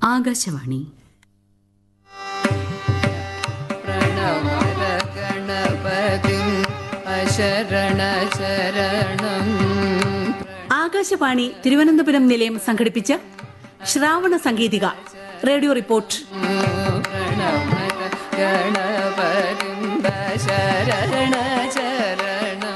ആകാശവാണി പ്രണവരഗണപതിം അശരണശരണം ആകാശവാണി തിരുവനന്തപുരം നിലയം സംഘടിപ്പിച്ച ശ്രാവണ സംഗീതിക റേഡിയോ റിപ്പോർട്ട് പ്രണവരഗണപതിം ശരണശരണം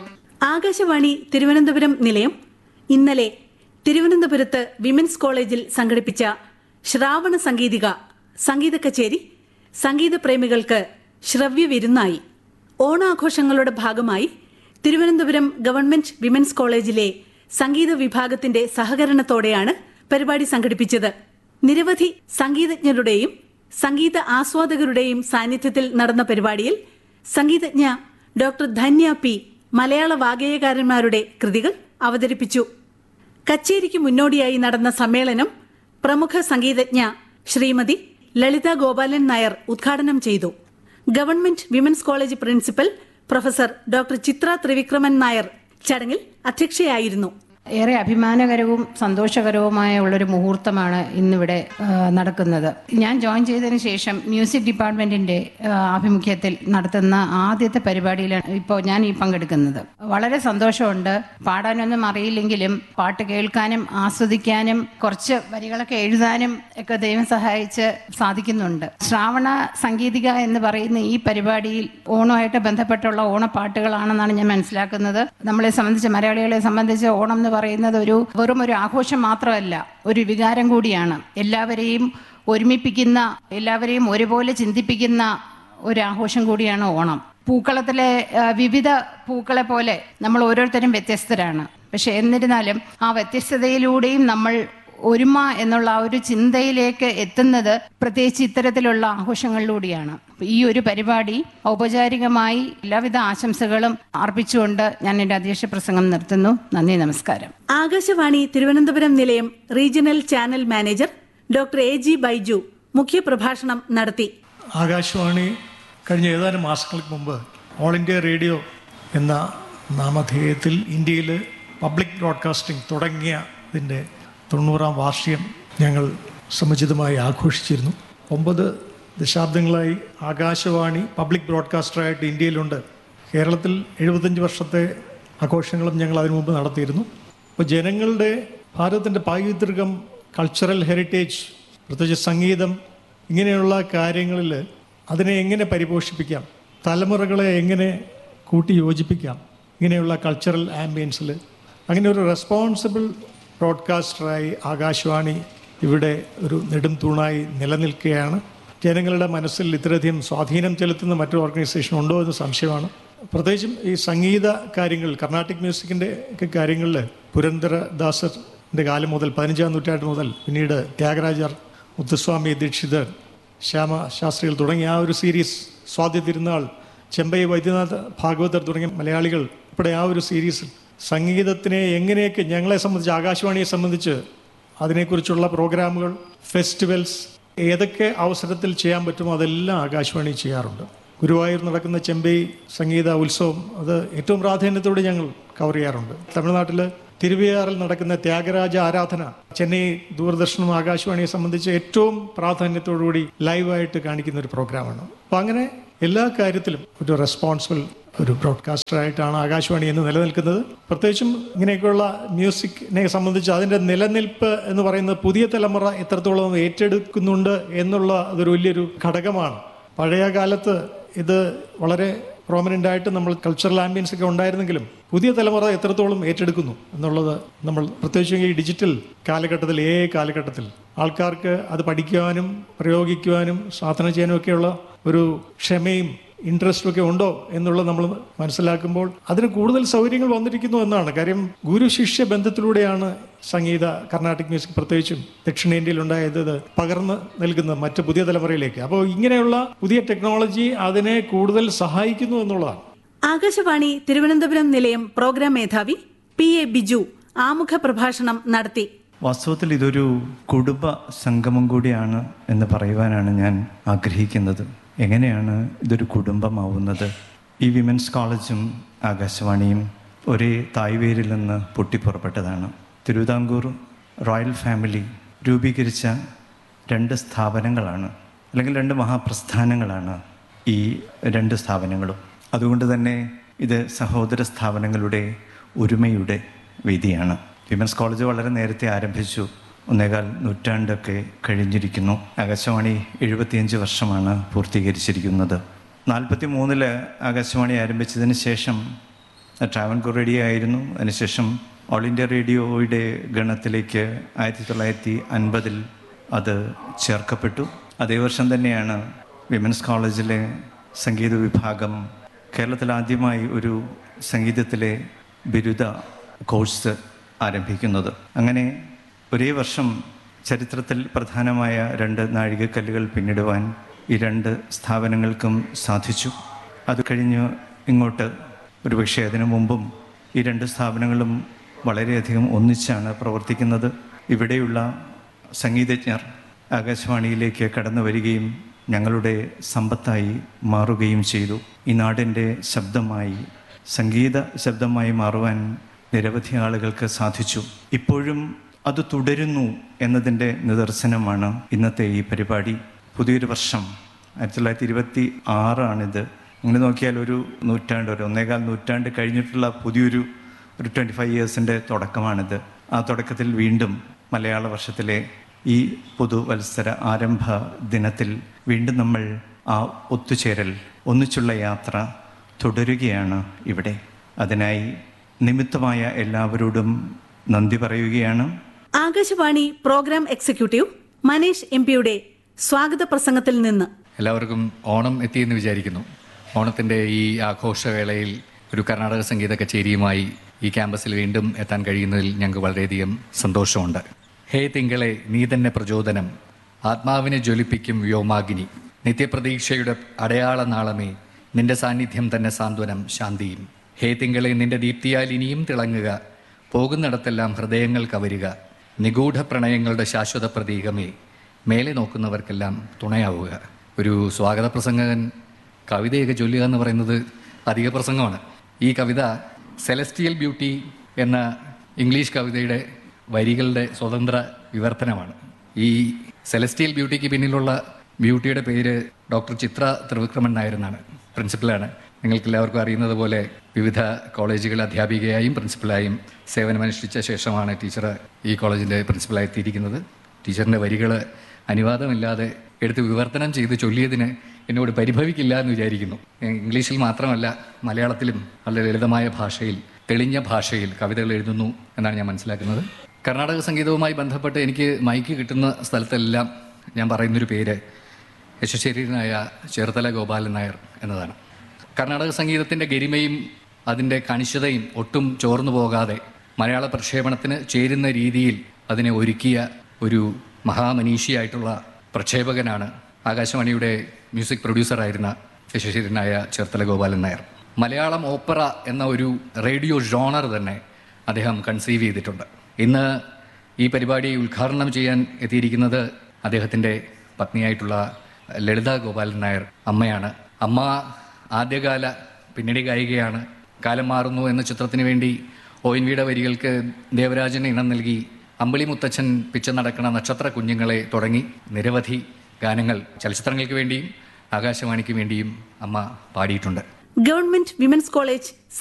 ആകാശവാണി തിരുവനന്തപുരം നിലയം ഇന്നലെ തിരുവനന്തപുരത്ത് വിമൻസ് കോളേജിൽ സംഘടിപ്പിച്ച ശ്രാവണ സംഗീതിക സംഗീത കച്ചേരി സംഗീത പ്രേമികൾക്ക് ശ്രവ്യ വിരുന്നായി ഓണാഘോഷങ്ങളുടെ ഭാഗമായി തിരുവനന്തപുരം ഗവൺമെന്റ് വിമൻസ് കോളേജിലെ സംഗീത വിഭാഗത്തിന്റെ സഹകരണത്തോടെയാണ് പരിപാടി സംഘടിപ്പിച്ചത് നിരവധി സംഗീതജ്ഞരുടെയും സംഗീത ആസ്വാദകരുടെയും സാന്നിധ്യത്തിൽ നടന്ന പരിപാടിയിൽ സംഗീതജ്ഞ ഡോക്ടർ ധന്യ പി മലയാള വാഗ്ഗേയകാരന്മാരുടെ കൃതികൾ അവതരിപ്പിച്ചു കച്ചേരിക്ക് മുന്നോടിയായി നടന്ന സമ്മേളനം പ്രമുഖ സംഗീതജ്ഞ ശ്രീമതി ലളിത ഗോപാലൻ നായർ ഉദ്ഘാടനം ചെയ്തു government women's college principal professor doctor Chitra Trivikraman Nair ചടങ്ങിൽ അധ്യക്ഷയായിരുന്നു ഏറെ അഭിമാനകരവും സന്തോഷകരവുമായ ഉള്ളൊരു മുഹൂർത്തമാണ് ഇന്നിവിടെ ആ, നടക്കുന്നത് ഞാൻ ജോയിൻ ചെയ്തതിന് ശേഷം മ്യൂസിക് ഡിപ്പാർട്ട്മെന്റിന്റെ ആ, ആഭിമുഖ്യത്തിൽ നടത്തുന്ന ആദ്യത്തെ പരിപാടിയിലാണ് ഇപ്പോൾ ഞാൻ ഈ പങ്കെടുക്കുന്നത് വളരെ സന്തോഷമുണ്ട് പാടാനൊന്നും അറിയില്ലെങ്കിലും പാട്ട് കേൾക്കാനും ആസ്വദിക്കാനും കുറച്ച് വരികളൊക്കെ എഴുതാനും ഒക്കെ ദൈവം സഹായിച്ച് സാധിക്കുന്നുണ്ട് ശ്രാവണ സംഗീതിക എന്ന് പറയുന്ന ഈ പരിപാടിയിൽ ഓണമായിട്ട് ബന്ധപ്പെട്ടുള്ള ഓണപ്പാട്ടുകളാണെന്നാണ് ഞാൻ മനസ്സിലാക്കുന്നത് നമ്മളെ സംബന്ധിച്ച് മലയാളികളെ സംബന്ധിച്ച് ഓണം എന്ന് പറയുന്നത് ഒരു വെറും ഒരു ആഘോഷം മാത്രമല്ല ഒരു വികാരം കൂടിയാണ് എല്ലാവരെയും ഒരുമിപ്പിക്കുന്ന എല്ലാവരെയും ഒരുപോലെ ചിന്തിപ്പിക്കുന്ന ഒരു ആഘോഷം കൂടിയാണ് ഓണം പൂക്കളത്തിലെ ആ, വിവിധ പൂക്കളെ പോലെ നമ്മൾ ഓരോരുത്തരും വ്യത്യസ്തരാണ് പക്ഷെ എന്നിരുന്നാലും ആ വ്യത്യസ്തതയിലൂടെയും നമ്മൾ ഒരുമ എന്നുള്ള ആ ഒരു ചിന്തയിലേക്ക് എത്തുന്നത് പ്രത്യേകിച്ച് ഇത്തരത്തിലുള്ള ആഘോഷങ്ങളിലൂടെയാണ് ഈ ഒരു പരിപാടി ഔപചാരികമായി എല്ലാവിധ ആശംസകളും അർപ്പിച്ചുകൊണ്ട് ഞാൻ എൻ്റെ അധ്യക്ഷ പ്രസംഗം നിർത്തുന്നു നന്ദി നമസ്കാരം ആകാശവാണി തിരുവനന്തപുരം നിലയം regional channel manager doctor A G Baiju മുഖ്യപ്രഭാഷണം നടത്തി ആകാശവാണി കഴിഞ്ഞ ഏതാനും മാസങ്ങൾക്ക് മുമ്പ് ഓൾ ഇന്ത്യ റേഡിയോ എന്ന നാമധേയത്തിൽ ഇന്ത്യയിൽ പബ്ലിക് ബ്രോഡ്കാസ്റ്റിംഗ് തുടങ്ങിയതിൻ്റെ തൊണ്ണൂറാം വാർഷികം ഞങ്ങൾ സമുചിതമായി ആഘോഷിച്ചിരുന്നു ഒമ്പത് ദശാബ്ദങ്ങളായി ആകാശവാണി പബ്ലിക് ബ്രോഡ്കാസ്റ്ററായിട്ട് ഇന്ത്യയിലുണ്ട് കേരളത്തിൽ എഴുപത്തഞ്ച് വർഷത്തെ ആഘോഷങ്ങളും ഞങ്ങൾ അതിനു മുമ്പ് നടത്തിയിരുന്നു അപ്പോൾ ജനങ്ങളുടെ ഭാരതത്തിൻ്റെ പൈതൃകം കൾച്ചറൽ ഹെറിറ്റേജ് പ്രത്യേകിച്ച് സംഗീതം ഇങ്ങനെയുള്ള കാര്യങ്ങളിൽ അതിനെ എങ്ങനെ പരിപോഷിപ്പിക്കാം തലമുറകളെ എങ്ങനെ കൂട്ടി യോജിപ്പിക്കാം ഇങ്ങനെയുള്ള കൾച്ചറൽ ആംബിയൻസിൽ അങ്ങനെ ഒരു റെസ്പോൺസിബിൾ ബ്രോഡ്കാസ്റ്ററായി ആകാശവാണി ഇവിടെ ഒരു നെടും തൂണായി നിലനിൽക്കുകയാണ് ജനങ്ങളുടെ മനസ്സിൽ ഇത്രയധികം സ്വാധീനം ചെലുത്തുന്ന മറ്റൊരു ഓർഗനൈസേഷൻ ഉണ്ടോ എന്ന് സംശയമാണ് പ്രത്യേകിച്ചും ഈ സംഗീത കാര്യങ്ങൾ കർണാട്ടിക് മ്യൂസിക്കിൻ്റെ ഒക്കെ കാര്യങ്ങളിൽ പുരന്ദരദാസറിൻ്റെ കാലം മുതൽ പതിനഞ്ചാം നൂറ്റാണ്ട് മുതൽ പിന്നീട് ത്യാഗരാജർ മുത്തുസ്വാമി ദീക്ഷിതർ ശ്യാമ ശാസ്ത്രികൾ തുടങ്ങിയ ആ ഒരു സീരീസ് സ്വാതി തിരുനാൾ ചെമ്പൈ വൈദ്യനാഥ് ഭാഗവതർ തുടങ്ങിയ മലയാളികൾ ഉൾപ്പെടെ ആ ഒരു സീരീസിൽ സംഗീതത്തിനെ എങ്ങനെയൊക്കെ ഞങ്ങളെ സംബന്ധിച്ച് ആകാശവാണിയെ സംബന്ധിച്ച് അതിനെക്കുറിച്ചുള്ള പ്രോഗ്രാമുകൾ ഫെസ്റ്റിവൽസ് ഏതൊക്കെ അവസരത്തിൽ ചെയ്യാൻ പറ്റുമോ അതെല്ലാം ആകാശവാണി ചെയ്യാറുണ്ട് ഗുരുവായൂർ നടക്കുന്ന ചെമ്പൈ സംഗീത ഉത്സവം അത് ഏറ്റവും പ്രാധാന്യത്തോടെ ഞങ്ങൾ കവർ ചെയ്യാറുണ്ട് തമിഴ്നാട്ടിൽ തിരുവിയാറിൽ നടക്കുന്ന ത്യാഗരാജ ആരാധന ചെന്നൈ ദൂരദർശനും ആകാശവാണിയെ സംബന്ധിച്ച് ഏറ്റവും പ്രാധാന്യത്തോടുകൂടി ലൈവായിട്ട് കാണിക്കുന്ന ഒരു പ്രോഗ്രാമാണ് അപ്പോൾ അങ്ങനെ എല്ലാ കാര്യത്തിലും ഒരു റെസ്പോൺസിബിൾ ഒരു ബ്രോഡ്കാസ്റ്ററായിട്ടാണ് ആകാശവാണി എന്ന് നിലനിൽക്കുന്നത് പ്രത്യേകിച്ചും ഇങ്ങനെയൊക്കെയുള്ള മ്യൂസിക്കിനെ സംബന്ധിച്ച് അതിൻ്റെ നിലനിൽപ്പ് എന്ന് പറയുന്നത് പുതിയ തലമുറ എത്രത്തോളം ഏറ്റെടുക്കുന്നുണ്ട് എന്നുള്ള അതൊരു വലിയൊരു ഘടകമാണ് പഴയ കാലത്ത് ഇത് വളരെ പ്രോമിനൻ്റ് ആയിട്ട് നമ്മൾ കൾച്ചറൽ ആംബിയൻസ് ഒക്കെ ഉണ്ടായിരുന്നെങ്കിലും പുതിയ തലമുറ എത്രത്തോളം ഏറ്റെടുക്കുന്നു എന്നുള്ളത് നമ്മൾ പ്രത്യേകിച്ചും ഈ ഡിജിറ്റൽ കാലഘട്ടത്തിൽ ഏ കാലഘട്ടത്തിൽ ആൾക്കാർക്ക് അത് പഠിക്കുവാനും പ്രയോഗിക്കുവാനും സാധന ചെയ്യാനും ഒക്കെയുള്ള ഒരു ക്ഷമയും ഇൻട്രസ്റ്റും ഒക്കെ ഉണ്ടോ എന്നുള്ളത് നമ്മൾ മനസ്സിലാക്കുമ്പോൾ അതിന് കൂടുതൽ സൗകര്യങ്ങൾ വന്നിരിക്കുന്നു എന്നാണ് കാര്യം ഗുരു ശിഷ്യ ബന്ധത്തിലൂടെയാണ് സംഗീത കർണാട്ടിക് മ്യൂസിക് പ്രത്യേകിച്ചും ദക്ഷിണേന്ത്യയിൽ ഉണ്ടായത് ഇത് പകർന്ന് നൽകുന്നത് മറ്റ് പുതിയ തലമുറയിലേക്ക് അപ്പോൾ ഇങ്ങനെയുള്ള പുതിയ ടെക്നോളജി അതിനെ കൂടുതൽ സഹായിക്കുന്നു എന്നുള്ളതാണ് ആകാശവാണി തിരുവനന്തപുരം നിലയം പ്രോഗ്രാം മേധാവി പി എ ബിജു ആമുഖ പ്രഭാഷണം നടത്തി വാസ്തവത്തിൽ ഇതൊരു കുടുംബ സംഗമം കൂടിയാണ് എന്ന് പറയുവാനാണ് ഞാൻ ആഗ്രഹിക്കുന്നത് എങ്ങനെയാണ് ഇതൊരു കുടുംബമാവുന്നത് ഈ വിമൻസ് കോളേജും ആകാശവാണിയും ഒരേ തായ്വേരിൽ നിന്ന് പൊട്ടിപ്പുറപ്പെട്ടതാണ് തിരുവിതാംകൂർ റോയൽ ഫാമിലി രൂപീകരിച്ച രണ്ട് സ്ഥാപനങ്ങളാണ് അല്ലെങ്കിൽ രണ്ട് മഹാപ്രസ്ഥാനങ്ങളാണ് ഈ രണ്ട് സ്ഥാപനങ്ങളും അതുകൊണ്ട് തന്നെ ഇത് സഹോദര സ്ഥാപനങ്ങളുടെ ഒരുമയുടെ വേദിയാണ് വിമൻസ് കോളേജ് വളരെ നേരത്തെ ആരംഭിച്ചു ഒന്നേകാൽ നൂറ്റാണ്ടൊക്കെ കഴിഞ്ഞിരിക്കുന്നു ആകാശവാണി എഴുപത്തിയഞ്ച് വർഷമാണ് പൂർത്തീകരിച്ചിരിക്കുന്നത് നാൽപ്പത്തി മൂന്നില് ആകാശവാണി ആരംഭിച്ചതിന് ശേഷം ട്രാവൻകൂർ റേഡിയോ ആയിരുന്നു അതിനുശേഷം ഓൾ ഇന്ത്യ റേഡിയോയുടെ ഗണത്തിലേക്ക് ആയിരത്തി തൊള്ളായിരത്തി അൻപതിൽ അത് ചേർക്കപ്പെട്ടു അതേ വർഷം തന്നെയാണ് വിമൻസ് കോളേജിലെ സംഗീത വിഭാഗം കേരളത്തിൽ ആദ്യമായി ഒരു സംഗീതത്തിലെ ബിരുദ കോഴ്സ് ആരംഭിക്കുന്നത് അങ്ങനെ ഒരേ വർഷം ചരിത്രത്തിൽ പ്രധാനമായ രണ്ട് നാഴികക്കല്ലുകൾ പിന്നിടുവാൻ ഈ രണ്ട് സ്ഥാപനങ്ങൾക്കും സാധിച്ചു അത് കഴിഞ്ഞ് ഇങ്ങോട്ട് ഒരുപക്ഷെ അതിനു മുമ്പും ഈ രണ്ട് സ്ഥാപനങ്ങളും വളരെയധികം ഒന്നിച്ചാണ് പ്രവർത്തിക്കുന്നത് ഇവിടെയുള്ള സംഗീതജ്ഞർ ആകാശവാണിയിലേക്ക് കടന്നു വരികയും ഞങ്ങളുടെ സമ്പത്തായി മാറുകയും ചെയ്തു ഈ നാടിൻ്റെ ശബ്ദമായി സംഗീത ശബ്ദമായി മാറുവാൻ നിരവധി ആളുകൾക്ക് സാധിച്ചു ഇപ്പോഴും അത് തുടരുന്നു എന്നതിൻ്റെ നിദർശനമാണ് ഇന്നത്തെ ഈ പരിപാടി പുതിയൊരു വർഷം ആയിരത്തി തൊള്ളായിരത്തി ഇരുപത്തി ആറാണിത് അങ്ങനെ നോക്കിയാൽ ഒരു നൂറ്റാണ്ട് ഒരു ഒന്നേകാൽ നൂറ്റാണ്ട് കഴിഞ്ഞിട്ടുള്ള പുതിയൊരു ഒരു ട്വൻറ്റി ഫൈവ് ഇയേഴ്സിൻ്റെ തുടക്കമാണിത് ആ തുടക്കത്തിൽ വീണ്ടും മലയാള വർഷത്തിലെ ഈ പുതുവത്സര ആരംഭ ദിനത്തിൽ വീണ്ടും നമ്മൾ ആ ഒത്തുചേരൽ ഒന്നിച്ചുള്ള യാത്ര തുടരുകയാണ് ഇവിടെ അതിനായി നിമിത്തമായ എല്ലാവരോടും നന്ദി പറയുകയാണ് Akashvani program executive Maneesh M പിയുടെ സ്വാഗത പ്രസംഗത്തിൽ നിന്ന് എല്ലാവർക്കും ഓണം എത്തിയെന്ന് വിചാരിക്കുന്നു ഓണത്തിൻ്റെ ഈ ആഘോഷവേളയിൽ ഒരു കർണാടക സംഗീത കച്ചേരിയുമായി ഈ ക്യാമ്പസിൽ വീണ്ടും എത്താൻ കഴിയുന്നതിൽ ഞങ്ങൾക്ക് വളരെയധികം സന്തോഷമുണ്ട് ഹേ തിങ്കളെ നീ തന്നെ പ്രചോദനം ആത്മാവിനെ ജ്വലിപ്പിക്കും വ്യോമാഗ്നി നിത്യപ്രതീക്ഷയുടെ അടയാള നാളമേ നിന്റെ സാന്നിധ്യം തന്നെ സാന്ത്വനം ശാന്തിയും ഹേ തിങ്കളെ നിന്റെ ദീപ്തിയാൽ ഇനിയും തിളങ്ങുക പോകുന്നിടത്തെല്ലാം ഹൃദയങ്ങൾ കവരുക നിഗൂഢ പ്രണയങ്ങളുടെ ശാശ്വത പ്രതീകമേ മേലെ നോക്കുന്നവർക്കെല്ലാം തുണയാവുക ഒരു സ്വാഗത പ്രസംഗകൻ കവിതയൊക്കെ ചൊല്ലുക എന്ന് പറയുന്നത് അധിക പ്രസംഗമാണ് ഈ കവിത സെലസ്റ്റിയൽ ബ്യൂട്ടി എന്ന ഇംഗ്ലീഷ് കവിതയുടെ വരികളുടെ സ്വതന്ത്ര വിവർത്തനമാണ് ഈ സെലസ്റ്റിയൽ ബ്യൂട്ടിക്ക് പിന്നിലുള്ള ബ്യൂട്ടിയുടെ പേര് ഡോക്ടർ ചിത്ര ത്രിവിക്രമൻ നായർ എന്നാണ് പ്രിൻസിപ്പലാണ് നിങ്ങൾക്ക് എല്ലാവർക്കും അറിയുന്നത് പോലെ വിവിധ കോളേജുകൾ അധ്യാപികയായും പ്രിൻസിപ്പലായും സേവനമനുഷ്ഠിച്ച ശേഷമാണ് ടീച്ചർ ഈ കോളേജിൻ്റെ പ്രിൻസിപ്പലായി എത്തിയിരിക്കുന്നത് ടീച്ചറിൻ്റെ വരികൾ അനുവാദമില്ലാതെ എടുത്ത് വിവർത്തനം ചെയ്ത് ചൊല്ലിയതിന് എന്നോട് പരിഭവിക്കില്ല എന്ന് വിചാരിക്കുന്നു ഇംഗ്ലീഷിൽ മാത്രമല്ല മലയാളത്തിലും വളരെ ലളിതമായ ഭാഷയിൽ തെളിഞ്ഞ ഭാഷയിൽ കവിതകൾ എഴുതുന്നു എന്നാണ് ഞാൻ മനസ്സിലാക്കുന്നത് കർണാടക സംഗീതവുമായി ബന്ധപ്പെട്ട് എനിക്ക് മൈക്ക് കിട്ടുന്ന സ്ഥലത്തെല്ലാം ഞാൻ പറയുന്നൊരു പേര് യശശരീരനായ ചേർത്തല ഗോപാലൻ നായർ എന്നതാണ് കർണാടക സംഗീതത്തിൻ്റെ ഗരിമയും അതിൻ്റെ കണിശതയും ഒട്ടും ചോർന്നു പോകാതെ മലയാള പ്രക്ഷേപണത്തിന് ചേരുന്ന രീതിയിൽ അതിനെ ഒരുക്കിയ ഒരു മഹാമനീഷിയായിട്ടുള്ള പ്രക്ഷേപകനാണ് ആകാശവാണിയുടെ മ്യൂസിക് പ്രൊഡ്യൂസറായിരുന്ന യശശീരനായ ചേർത്തല ഗോപാലൻ നായർ മലയാളം ഓപ്പറ എന്ന ഒരു റേഡിയോ ജോണർ തന്നെ അദ്ദേഹം കൺസീവ് ചെയ്തിട്ടുണ്ട് ഇന്ന് ഈ പരിപാടി ഉദ്ഘാടനം ചെയ്യാൻ എത്തിയിരിക്കുന്നത് അദ്ദേഹത്തിൻ്റെ പത്നിയായിട്ടുള്ള ലളിത ഗോപാലൻ നായർ അമ്മയാണ് അമ്മ ആദ്യകാല പിന്നണി ഗായികയാണ് കാലം മാറുന്നു എന്ന ചിത്രത്തിന് വേണ്ടി ഒ എൻ വിയുടെ വരികൾക്ക് ദേവരാജന് ഇണം നൽകി അമ്പിളി മുത്തച്ഛൻ പിച്ച നടക്കണ നക്ഷത്ര കുഞ്ഞുങ്ങളെ തുടങ്ങി നിരവധി ഗാനങ്ങൾ ചലച്ചിത്രങ്ങൾക്ക് വേണ്ടിയും ആകാശവാണിക്ക് വേണ്ടിയും അമ്മ പാടിയിട്ടുണ്ട് ഗവൺമെന്റ് വിമൻസ് കോളേജ്